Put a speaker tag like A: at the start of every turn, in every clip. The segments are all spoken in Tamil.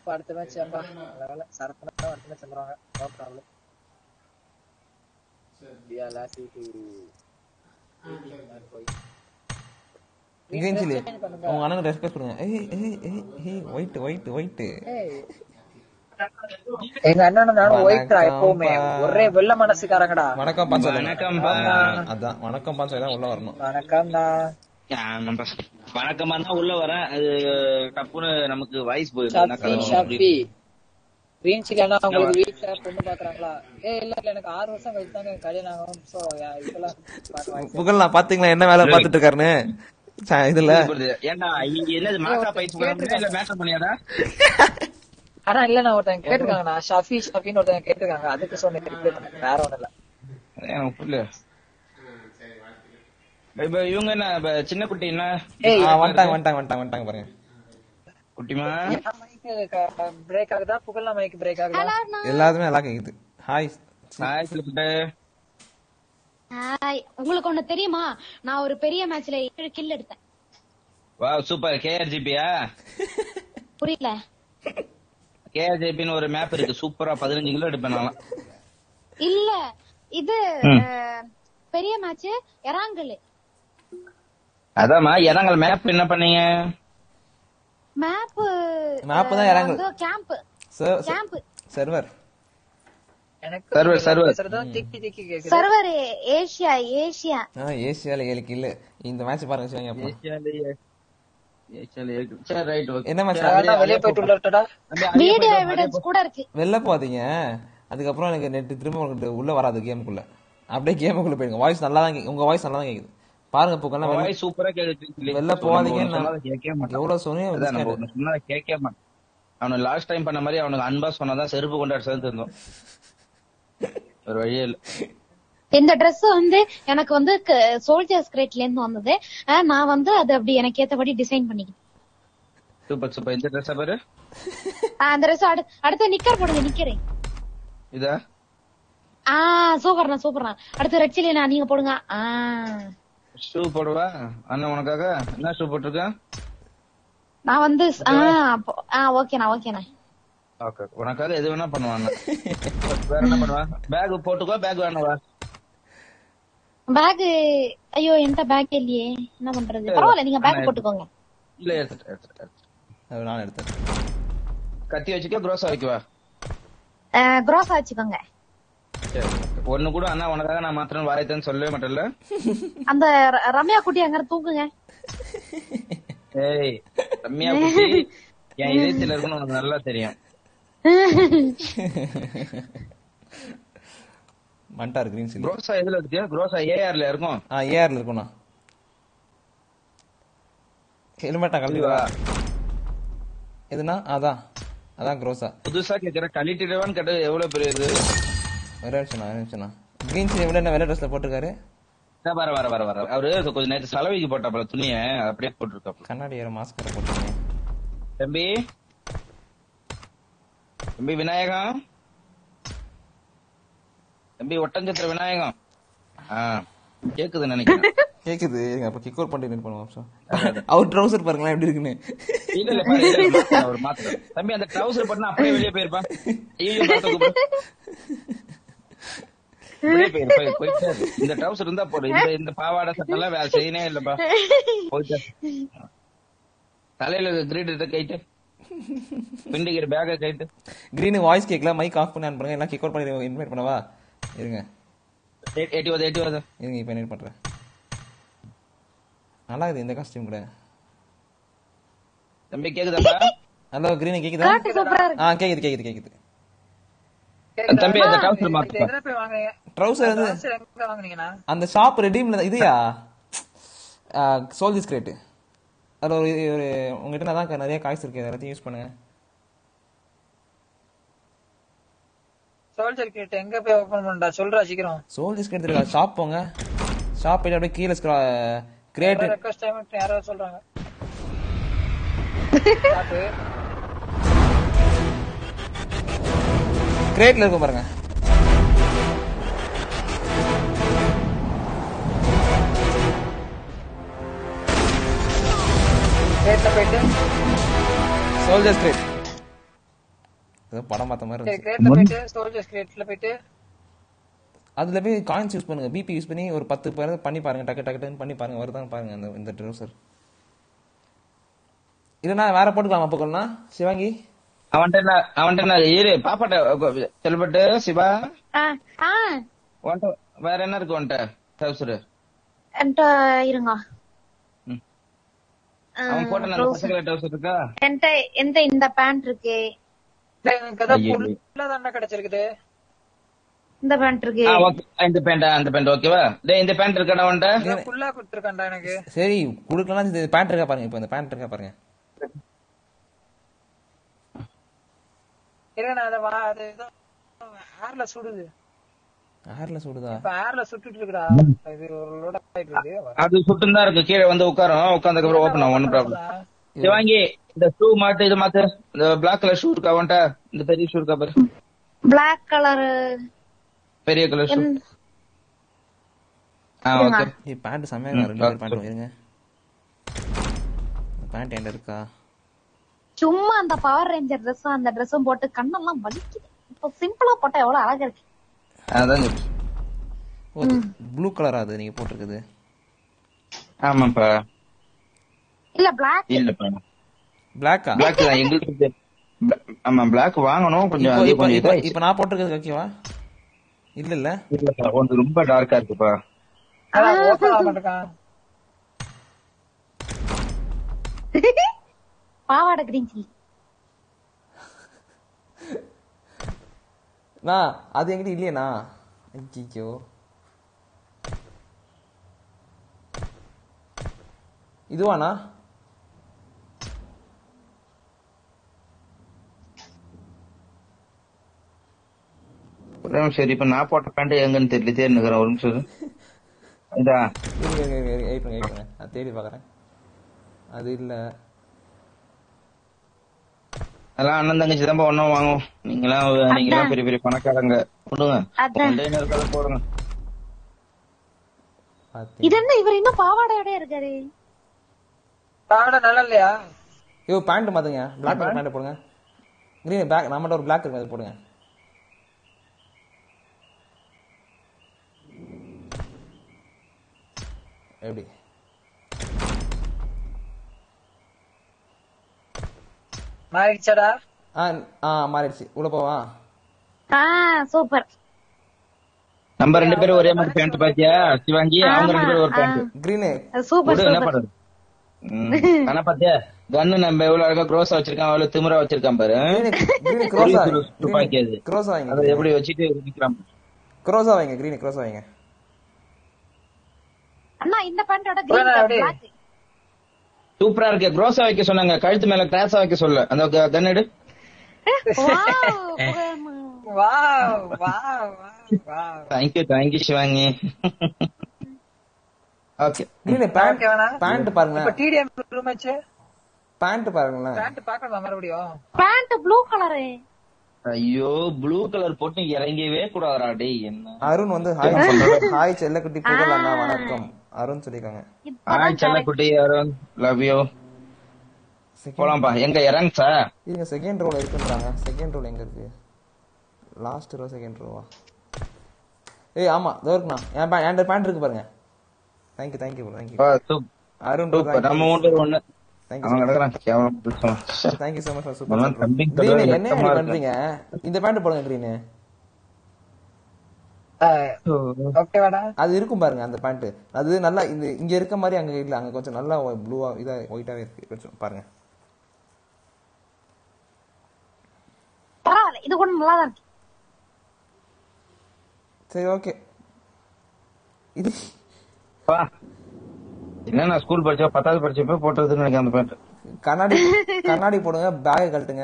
A: அப்ப அடுத்த மேட்ச் ஏன்பா நல்ல வேலை சரத்தனா தான் அடுத்த மேட்ச் வந்துருவாங்க நோ ப்ராப்ளம் யா லாஸ்ட் வீக் போய்
B: கிரீன் சில்லி உங்க அண்ணனுக்கு ரெஸ்பெக்ட் கொடுங்க ஏய் ஏய் ஏய் ஏய் ஒயிட் ஒயிட் ஒயிட்
A: ஏய். எங்க அண்ணனும் நானும் ஒயிட்ரா எப்பவுமே ஒரே வெள்ள மனசுக்காரங்கடா
B: வணக்கம் பான் சொல்லுங்க
C: வணக்கம்பா.
B: அதான் வணக்கம் பான் சொல்லி தான் உள்ள வரணும்
A: வணக்கம் தான்
C: ஆமாப்பா. வணக்கமா தான் உள்ள வரேன் அது டப்புன்னு நமக்கு வாய்ஸ்
A: ஷாப்பி ஷாப்பி
C: போயிருக்கு
A: கிரீன் சில்லி அண்ணா உங்களுக்கு வீட்ல பொண்ணு பாக்குறாங்களா ஏ இல்ல இல்ல எனக்கு ஆறு வருஷம் கழிச்சு தாங்க கல்யாணம் ஆகும் சோ இதெல்லாம் பார்க்க வாய்ப்பு
B: புகழ்லாம் பாத்தீங்களா என்ன வேலை பாத்துட்டு இருக்காருன்னு ச- இதுல
C: ஏன்டா இங்க என்னது மாசா பயிற்சி பண்ண இல்ல மேட்டர் பண்ணியாடா
A: ஆனா இல்ல நான் ஒருத்தன் கேட்டிருக்காங்கண்ணா ஷாஃபி ஷாஃபின்னு ஒருத்தன் கேட்டிருக்காங்க அதுக்கு சொன்னேன் reply பண்ணேன். வேற ஒண்ணும் இல்ல
C: எனக்கு புரியல இப்ப இவங்க என்ன இப்ப சின்ன குட்டி என்ன
A: ஏய்
B: ஆ, வந்துட்டாங்க வந்துட்டாங்க வந்துட்டாங்க வந்துட்டாங்க பாருங்க
C: குட்டிமா
A: மைக்கு பிரேக் ஆகுதா புகழ்லாம் மைக் பிரேக் ஆகுதா
B: எல்லாத்துமே நல்லா கேக்குது ஹாய்
C: ஹாய் சிலிப்பிட்ட
D: ஹாய் உங்களுக்கு ஒண்ணு தெரியுமா நான் ஒரு பெரிய மேட்ச்ல ஏழு கில் எடுத்தேன்
C: வா சூப்பர் கேஆர்ஜிபியா
D: புரியல
C: கேஆர்ஜிபின்னு ஒரு மேப் இருக்கு சூப்பரா பதினஞ்சு கிலோ எடுப்பேன் நான்
D: இல்ல இது
C: ம்.
D: அஹ், பெரிய மேட்ச் எறாங்கல்
C: அதாம்மா இறங்கல் மேப் என்ன பண்ணீங்க
D: மேப்
B: Map தான் எறாங்கல்.
D: கேம்ப்
B: சர்-
D: கேம்ப்
B: சர்வர்
A: எனக்கு
C: Server, server.
A: பேசுறதும் திக்கி திக்கி கேக்குது
D: சர்வர் ஏசியா ஏசியா
B: ஆ ஏசியால ஏழு கில்லு இந்த மேட்ச் பாருங்க சிவங்க அப்பா.
C: ஏசியாலயே ஏசியாலயே சரி ரைட் ஓகே
B: என்ன மேட்ச்
A: அதெல்லாம் வெளியே போயிட்டு உள்ள விட்டடா
D: வீடியோ எவிடன்ஸ் கூட இருக்கு
B: வெளில போகாதீங்க அதுக்கப்புறம் எனக்கு நெட் திரும்ப உங்களுக்கு உள்ள வராது கேமுக்குள்ள அப்படியே கேமுக்குள்ள போயிடுங்க வாய்ஸ் நல்லா தான் கேக்குது உங்க வாய்ஸ் நல்லா தான் கேக்குது பாருங்க பூக்கெல்லாம் வெளில
C: வாய்ஸ் சூப்பரா கேக்குது
B: வெளில போகாதீங்க
C: நம்ம சொன்னதை கேட்கவே மாட்டான்
B: எவ்வளவு சொன்னீங்க
C: அதான் நம்ம ஒண்ணு சொன்னதை கேட்கவே மாட்டான் அவனை லாஸ்ட் டைம் பண்ண மாதிரி அவனுக்கு அன்பா சொன்னாதான் செருப்பு கொண்டாடி சேர்ந்து இருந்தோம் ஒரு வழியே இல்ல
D: இந்த Dress வந்து எனக்கு வந்து சோல்ஜர்ஸ் கிரேட்ல இருந்து வந்தது அஹ், நான் வந்து அது அப்படி எனக்கு ஏத்தபடி டிசைன் பண்ணிக்கிட்டேன்
C: சூப்பர் சூப்பர் இந்த ட்ரெஸ் பாரு
D: அஹ், அந்த ட்ரெஸ் அடுத்து நிக்கர் போடுங்க நிக்கிறேன்
C: இதா
D: ஆஹ் சூப்பர்ண்ணா சூப்பர்ண்ணா அடுத்து ரெட் சில்லிண்ணா நீங்க போடுங்க ஆஹ்
C: ஷூ போடுவா அண்ணன் உனக்காக என்ன ஷூ போட்டிருக்க
D: நான் வந்து ஆஹ் அப்போ- ஆஹ் ஓகேண்ணா ஓகேண்ணா
C: ஓகே உனக்காக எது வேணா பண்ணுவான் அண்ணன். வேற என்ன பண்ணுவான் பேக் போட்டுக்கோ பேக் வேணவா
D: பேக் ஐயோ என்கிட்ட பேக் இல்லையே என்ன பண்றது பரவாயில்ல நீங்க பேக் போட்டுக்கோங்க
C: இல்ல எடுத்துட்டு எடுத்துட்டு எடுத்துட்டு.
B: அது நான் எடுத்தேன்
C: கத்தி வச்சுக்க க்ரோஸா வைக்கவா
D: குரோஸா வச்சுக்கோங்க
C: சரி ஒண்ணு கூட அண்ணா உனக்காக நான் மாத்திரம் வாயத்தேன்னு சொல்லவே மாட்டேன்ல
D: அந்த ர- ரம்யா குட்டி அங்க தூக்குங்க
C: ஏய் ரம்யா குட்டி என் இதயத்துல இருக்குன்னு உனக்கு நல்லா தெரியும்
B: மண்டார் கிரீன் சில்லி
C: குரோசா எதுல இருக்கு குரோசா ஏஆர்ல இருக்கும்
B: ஆ ஏஆர்ல இருக்கும்ண்ணா ஹெல்மெட்டா கழட்டி
C: வா.
B: எதுனா அதான் அதான் க்ரோஸா
C: புதுசா கேக்குற கழிட்டிடுவான்னு கேட்டது எவ்வளவு பெரிய இது
B: ஒரே நிமிஷம்ண்ணா ஒரே நிமிஷம்ண்ணா கிரீன் சில்லி விட என்ன வெள்ளை ட்ரெஸ்ல போட்டிருக்காரு
C: இதா வர வர வர வர அவரு கொஞ்சம் நேரத்து செலவைக்கு போட்டாப்ல துணிய அப்படியே போட்டிருக்காப்ல
B: கண்ணாடி வேற மாஸ்க் வேற போட்டிருக்கேன்
C: தம்பி தம்பி விநாயகம் தம்பி ஒட்டஞ்சத்திர விநாயகம் ஆ கேக்குது நினைக்கிறேன்
B: கேக்குது இருங்க அப்ப கிக் அவுட் பண்ணிட்டு பண்ணுவோம் நிமிஷம் அவர் ட்ரௌசர் பாருங்களேன் எப்படி இருக்குன்னு
C: இல்ல இல்ல பாரு, இல்ல, இல்ல, மாத்துறேன், அவர் மாத்துறேன். தம்பி அந்த ட்ரௌசர் பண்ணா அப்படியே வெளியே போயிருப்பான் ஐயோ மாத்த கூப்பிடு. வெளியே போயிரு, போயிரு, போயிட்டே இரு. இந்த ட்ரௌசர் இருந்தா போடு இந்த இந்த பாவாடை சட்டை எல்லாம் வேலை செய்யனே இல்லப்பா போயிட்டே இரு. தலையில கிரீட் கைட்டு பிண்டிக்கிற பேக கைட்டு
B: கிரீன் வாய்ஸ் கேட்கல மைக் ஆஃப் பண்ணி அனுப்புங்க எல்லாம் கிக் அவுட் பண்ணி இன்வைட் பண்ணவா இருங்க
C: எ- எட்டி வருது எட்டி வருது
B: இருங்க இப்ப இன்வைட் பண்றேன் நல்லா இருக்குது இந்த காஸ்டியூம் கூட
C: தம்பி கேக்குதாப்பா
B: ஹலோ கிரீன் கேக்குதா
D: காட்டு சூப்பரா இருக்கு
B: ஆ கேக்குது கேக்குது கேக்குது
C: தம்பி அந்த ட்ரௌசர் மாத்துப்பா
A: எங்க போய் வாங்குறீங்க
B: ட்ரௌசர் வந்து
A: Trouser எங்க போய் வாங்குனீங்கண்ணா
B: அந்த ஷாப் ரெடீம்ல இதுயா சோல்ஜர்ஸ் கிரேட் அதுல ஒரு ஒரு உங்ககிட்ட தான் நிறைய காய்ஸ் இருக்கு அதை எல்லாத்தையும் யூஸ் பண்ணுங்க
A: சோல்ஜர் கிட்ட எங்க போய் ஓபன் பண்ணா சொல்றா சீக்கிரம்
B: சோல்ஜர்ஸ் கிரேட் இருக்கா ஷாப் போங்க ஷாப் போயிட்டு அப்படியே கீழே கிரேட்
A: ரெக்வஸ்ட் டைம் யாரோ சொல்றாங்க பாத்து.
B: கிரேட்ல இருக்கும் பாருங்க
A: கேட்ட போயிட்டு
B: சோல்ஜர்ஸ் கிரேட் ஏதோ படம் பார்த்த மாதிரி
A: சரி
B: இருந்துச்சு
A: கிரேட்ல போயிட்டு சோல்ஜர்ஸ் கிரேட்ல போயிட்டு
B: அதுல போய் காயின்ஸ் யூஸ் பண்ணுங்க பிபி யூஸ் பண்ணி ஒரு பத்து பேர் பண்ணி பாருங்க டக்கு டக்கு டக்குன்னு பண்ணி பாருங்க வருதான்னு பாருங்க அந்த இந்த ட்ரௌசர் இல்லைன்னா வேற போட்டுக்கலாமா அப்போக்கள்னா சிவாங்கி
C: அவன்கிட்ட என்ன அவன்கிட்ட என்ன இரு பாப்பாட்ட செல்பட்டு சிவா
D: ஆ, ஆ,
C: உன்கிட்ட வேற என்ன இருக்கு உன்கிட்ட டவுசர்
D: என்கிட்ட இருங்க
C: ம்.
D: ஆ,
C: அவன் போட்ட அந்த பச்சை கலர் டவுசர் இருக்கா
D: என்கிட்ட எந்த இந்த பேண்ட் இருக்கு
A: டேய், எனக்கு அதான்
C: ஐயோ.
A: புல்லா தானே கிடைச்சிருக்குது
D: இந்த பேண்ட் இருக்கு
C: ஆ, okay. இந்த பேண்ட் அந்த பேண்ட் ஓகேவா டேய் இந்த பேண்ட் இருக்காடா உன்கிட்ட
A: ஃபுல்லா கொடுத்துருக்கான்டா எனக்கு
B: சரி கொடுக்கலாம் இந்த பேண்ட் இருக்கா பாருங்க இப்போ இந்த பேண்ட் இருக்கா பாருங்க
A: இருங்க நான் அதை வா அது ஏதோ ஏர்ல சுடுது
B: ஹேர்ல சூடுதா
A: இப்ப ஏர்ல சுட்டுட்டு இருக்குடா இது ஒரு லோட ஆயிட்டு இருக்கு
C: அது சுட்டும் தான் இருக்கு கீழே வந்து உட்காரும் உட்கார்ந்ததுக்கு அப்புறம் ஓப்பன் ஆகும் ஒன்னும் ப்ராப்ளம் சிவாங்கி இந்த ஷூ மாட்டு இது மாத்து இந்த பிளாக் கலர் ஷூ இருக்கா உன்கிட்ட இந்த பெரிய ஷூ இருக்கா பாரு
D: பிளாக் கலர்
C: பெரிய கலர் ஷூ ஆ ஓகே
B: பேண்ட் செம்மையா இருக்கு. ரெண்டு பேர் பேண்ட் இருங்க பேண்ட் என்கிட்ட இருக்கா
D: சும்மா அந்த பவர் ரேஞ்சர் ட்ரெஸ்ஸும் அந்த ட்ரெஸ்ஸும் போட்டு கண்ணெல்லாம் வலிக்குது இப்போ சிம்பிளா போட்டா எவ்வளவு அழகா இருக்கு
C: அதான்
B: ஓ ப்ளூ கலரா அது நீங்க போட்டிருக்குது
C: ஆமாப்பா
D: இல்ல பிளாக்
C: இல்லப்பா
B: பிளாக்கா
C: பிளாக் தான் எங்களுக்கு தெ- Bla- ஆமா பிளாக் வாங்கணும் கொஞ்சம்
B: இப்போ
C: அது
B: இப்போ
C: கொஞ்சம்
B: இப்போ
C: இதாயிடுச்சு.
B: இப்போ நான் போட்டிருக்கிறது ஓகேவா இல்ல இல்ல
C: இல்லப்பா கொஞ்சம் ரொம்ப டார்க்கா இருக்குப்பா
A: அதான் ஓப்பன் ஆக மாட்டேக்கான்
D: பாவாடை கிரீன் சில்லி
B: நான் அது என்கிட்ட இல்லையேண்ணா ஐயோ இதுவாண்ணா
C: ஒரு நிமிஷம் சரி இப்ப நான் போட்ட பேண்ட் எங்கன்னு தெரியல தேர்னுக்கிறேன் ஒரு நிமிஷம் இரு. இதா
B: இருங்க இருங்க இருங்க இருங்க வெயிட் பண்ணுங்க வெயிட் பண்ணுங்க நான் தேடி பார்க்குறேன் அது இல்ல
C: அதெல்லாம் அண்ணன் தங்கச்சி தான் ஒன்னும் வாங்கும் நீங்களாம் நீங்களாம் பெரிய பெரிய பணக்காரங்க கொடுங்க
D: அதான்.
C: கண்டெய்னர் கதை போடுங்க
B: பாத்தி
D: இது என்ன இவர் இன்னும் பாவாடையோட இருக்காரு
A: பாவாடை நல்லா இல்லையா
B: ஐயோ பேண்ட் மாத்துங்க பிளாக் கலர் பேண்ட் போடுங்க கிரீன் பேக் நம்மகிட்ட ஒரு பிளாக் இருக்கு அது போடுங்க எப்படி
A: மாறிடுச்சாடா
B: ஆ ஆ மாறிடுச்சு உள்ள போவா
D: ஆ சூப்பர்
C: நம்ம ரெண்டு பேரும் ஒரே மாதிரி பேண்ட் பாத்தியா சிவாங்கி அவங்க ரெண்டு பேரும் ஒரு பேண்ட்
B: கிரீனு
D: சூப்பர்
C: விடு என்ன
D: சூப்பர்
C: பண்றது ம். ஆனா பாத்தியா கன்னு நம்ம எவ்வளவு அழகா க்ரோஸா வச்சிருக்கான் அவ்வளவு திமிரா வச்சிருக்கான் பாரு
B: கிரீனு க்ரோஸா
C: ஒரு துப்பாக்கி அது.
B: க்ரோஸா வைங்க
C: அதை எப்படி வச்சுட்டு நிக்கிறான்
B: க்ரோஸா வைங்க கிரீன் க்ரோஸா வைங்க
D: அண்ணா இந்த பேண்டோட
A: வேணா,
D: கிரீன்
A: அப்படியே.
D: பிளாக்
C: சூப்பரா இருக்கு க்ரோஸா வைக்க சொன்னாங்க கழுத்து மேல கிராஸா வைக்க சொல்ல அந்த கன் எடு
A: வா வா வா
C: thank you thank you Shivangi okay
B: green pant
A: Okay வேணா?
B: பேண்ட் பாருங்க
A: இப்ப டிடிஎம் ரூம் வச்சு
B: பேண்ட் பாருங்களேன்
A: பேண்ட் பாக்கணுமா மறுபடியும்
D: பேண்ட் ப்ளூ கலரு
C: ஐயோ ப்ளூ கலர் போட்டு இறங்கவே கூடாதுடா டேய் என்ன
B: அருண் வந்து ஹாய் ஹாய் செல்லக்குட்டி புகழ் அண்ணா வணக்கம் அருண் சொல்லிருக்காங்க
C: ஆய் செல்லக்குட்டி யாரும் லவ் யூ போலாம்பா எங்க இறங்குச்சா
B: இருங்க செகண்ட் ரோல இருக்குன்றாங்க செகண்ட் ரோல் எங்க இருக்கு லாஸ்ட் ரோ செகண்ட் ரோவா ஏய் ஆமா இதோ இருக்குண்ணா என் பே- என்கிட்ட பேண்ட் இருக்கு பாருங்க thank you thank you thank you Arun bro,
C: super
B: thank
C: நம்ம
B: you.
C: மூணு பேர் ஒண்ணு
B: Thank you
C: அவன் கிடக்குறான் கேவலம் புடிச்சவன்.
B: Thank you so much for super
C: அதெல்லாம்
B: chat, bro.
C: தம்பி
B: Green,
C: கதை
B: என்ன
C: வெக்கமா
B: இப்படி
C: இருக்கு.
B: பண்றீங்க இந்த பேண்ட் போடுங்க கிரீனு
A: ஓகே வாடா
B: அது இருக்கும் பாருங்க அந்த பேண்ட் அது நல்லா இந்த இங்க இருக்க மாதிரி அங்க இல்ல அங்க கொஞ்சம் நல்லா ப்ளூவா இதா ஒயிட்டாவே இருக்கு கொஞ்சம் பாருங்க
D: பரவாயில்ல இது கூட நல்லா தான் இருக்கு
B: சரி ஓகே இது
C: வா. என்ன நான் ஸ்கூல் படிச்சா பத்தாவது படிச்சப்ப போட்டதுன்னு நினைக்கிறேன் அந்த பேண்ட்
B: கண்ணாடி கண்ணாடி போடுங்க பேக்கை கழட்டுங்க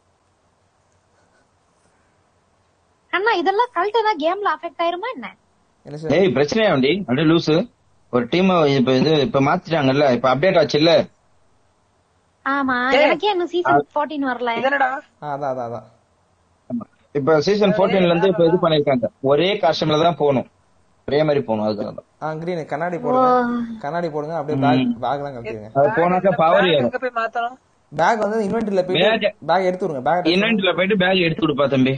D: அண்ணா இதெல்லாம் கழட்டுனா கேம்ல அஃபெக்ட் ஆயிருமா என்ன
B: என்ன சார்
C: ஏய் பிரச்சனையா வண்டி அப்படியே லூசு ஒரு டீம் இப்ப இது இப்ப மாத்திட்டாங்கல்ல இப்ப அப்டேட் ஆச்சுல்ல
D: ஆமா எனக்கே இன்னும் சீசன் 14 வரல
A: இது என்னடா
B: அதான் அதான் அதான்
C: இப்ப சீசன் 14 ல இருந்து இப்ப இது பண்ணிருக்காங்க ஒரே காஸ்டியூம்ல தான் போகணும் ஒரே மாதிரி போகணும் அதுக்காக தான்
B: ஆ கிரீன் கண்ணாடி போடுங்க கண்ணாடி போடுங்க அப்படியே பேக் பேக்லாம் கழட்டிடுங்க
C: அது போனாக்கா பவர்
A: bag
C: ஏறும்
A: எங்க போய் மாத்தணும்
B: பேக் வந்து இன்வென்டரியில போயிட்டு
C: Bag-
B: பேக் எடுத்து விடுங்க பேக்
C: இன்வென்ட்ல போயிட்டு பேக் எடுத்து கொடுப்பா தம்பி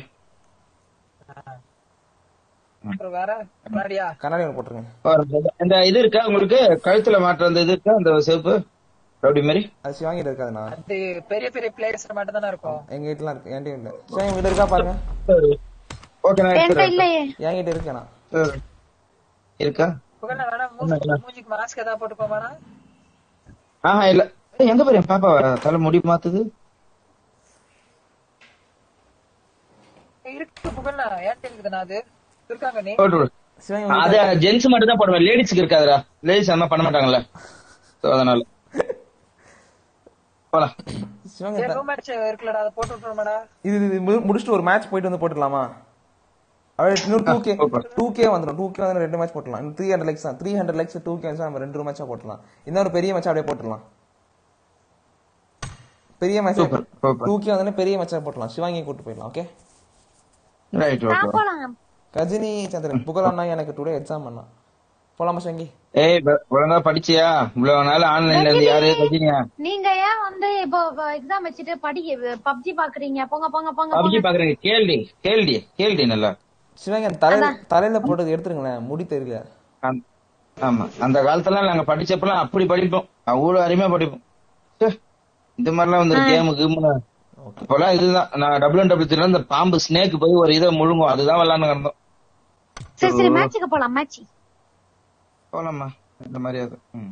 A: அப்புறம் வேற முன்னாடியா
B: கண்ணாடி ஒன்று போட்டுருங்க
C: பாருங்க. இந்த இது இருக்கா உங்களுக்கு கழுத்துல மாட்டுற அந்த இது இருக்கா அந்த செவப்பு ரவுடி மாதிரி
B: அது சிவாங்கிட்ட இருக்காதுண்ணா
A: அது பெரிய பெரிய பிளேயர்ஸ் மட்டும் தானே இருக்கும்
B: எங்க வீட்டுலாம் இருக்கு என்கிட்ட இல்ல சிவாங்கி வீட்டு இருக்கா பாருங்க
C: ஓகே நான்
D: என்கிட்ட
C: எடுத்துறேன்.
D: இல்லையே
B: என்கிட்ட இருக்கேண்ணா
C: ம். இருக்கா
A: புகழ வேணா மூஞ்சி- மூஞ்சிக்கு மாஸ்க் ஏதாவது போட்டுக்கோ வேணா
C: ஆஹா இல்ல ஏய், எங்க போறேன் பாப்பா தலை முடி மாத்துது
A: இருக்கு புகழ்ண்ணா ஏன்ட்டு இருக்குதுண்ணா அது இருக்காங்க நீ
C: போட்டு விடு.
B: சிவாங்கி உங்க
C: அது ஜென்ஸ் மட்டும் தான் போடுவேன் லேடிஸ்க்கு இருக்காதுடா லேடிஸ் அந்த மாதிரி பண்ண மாட்டாங்கல்ல So, அதனால போலாம்
B: சிவாங்கி
A: ஏன் ரூம் மேட்ச் இருக்குல்லடா அதை போட்டு விட்டுருமாடா
B: இது இது மு- முடிச்சுட்டு ஒரு மேட்ச் போயிட்டு வந்து போட்டுடலாமா அப்படியே இன்னொரு two K
C: super.
B: Two K வந்துடும் டூ கே வந்து ரெண்டு மேட்ச் போட்டுலாம் இன்னும் த்ரீ ஹண்ட்ரட் லைக்ஸ் தான் three hundred likes two K நம்ம ரெண்டு மேட்சா போட்டுலாம் இன்னொரு பெரிய மேட்ச் அப்படியே போட்டுடலாம் பெரிய match
C: Super, super.
B: Two K வந்து பெரிய மேட்சா போட்டுலாம் சிவாங்கி கூட்டு போயிடலாம் ஓகே
C: ரைட் ஓகே
D: நான் போலாம்
B: கஜினி சந்திரன் புகழ் அண்ணா எனக்கு டுடே எக்ஸாம் பண்ணா போலாமா சிவாங்கி
C: ஏய் ப- ஒழுங்கா படிச்சியா இவ்வளவு நாள் ஆன்லைன்ல இருந்து யாரு ரஜினியா
D: நீங்க ஏன் வந்து இப்போ எக்ஸாம் வச்சுட்டு படி பப்ஜி பாக்குறீங்க போங்க போங்க போங்க
C: பப்ஜி
D: போங்க
C: பாக்குறீங்க கேள்வி கேள்வி கேள்வி நல்லா
B: சிவாங்கி அந்த தலையில தலையில போட்டது எடுத்துருங்களேன் முடி தெரியல
C: அந்த- ஆமா அந்த காலத்துல நாங்க படிச்சப்பலாம் அப்படி படிப்போம் அவ்வளவு அருமையா படிப்போம் ச்சே, இந்த மாதிரிலாம் வந்து கேமு கேமு அப்பெல்லாம் இதுதான் நான் டபுள் டபுள் த்ரீல இந்த பாம்பு ஸ்னேக் போய் ஒரு இதை முழுங்கும் அதுதான் விளாண்டு கிடந்தோம்
D: சரி சரி மேட்சுக்கு போலாம் மேட்ச்
C: போலாமா இந்த மாதிரி அது ம்.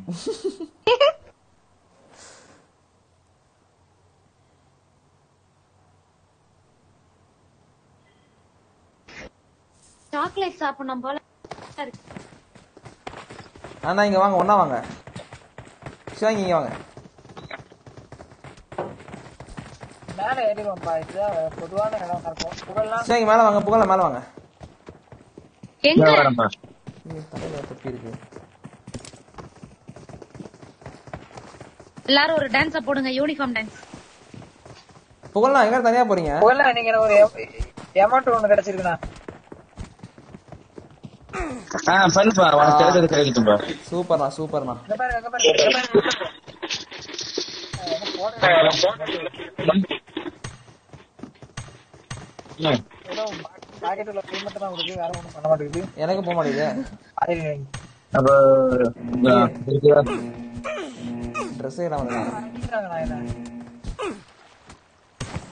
D: சாக்லேட் சாப்பிடணும் போல இருக்கு.
B: அண்ணா இங்க வாங்க ஒண்ணா வாங்க சிவாங்கி இங்க வாங்க
A: மேல ஏறிடுவோம்ப்பா இதுதான் பொதுவான இடம் இருக்கும் புகழ்லாம்
B: சிவாங்கி மேல வாங்க புகழ மேல வாங்க
D: எங்க
C: இதோ வரேன்ப்பா.
B: ஐயோ, தலையில தொப்பி இருக்கு
D: எல்லாரும் ஒரு டான்ஸ போடுங்க யூனிஃபார்ம் டான்ஸ்
B: புகழ்ண்ணா எங்க தனியா போறீங்க
A: புகழ்ல நீங்க எனக்கு ஒரு அமௌண்ட் ஒண்ணு கிடைச்சிருக்குண்ணா
C: ஆ பண்ணுப்பா உனக்கு தெரிஞ்சது கிடைக்கட்டும்பா
B: சூப்பர்ண்ணா சூப்பர்ண்ணா
A: இங்க பாருங்க இங்க பாருங்க இங்க பாருங்க
C: ம்.
A: ஏதோ பாக்கெட் உள்ள பே மட்டும் தான் கொடுக்குது வேற ஒண்ணும் பண்ண மாட்டேங்குது
B: எனக்கு போக மாட்டேங்குது
A: அது
C: அப்ப ஆ, இருக்குதா?
B: ட்ரெஸ்ஸே இல்லாம
A: அடிக்கிறாங்கண்ணா என்ன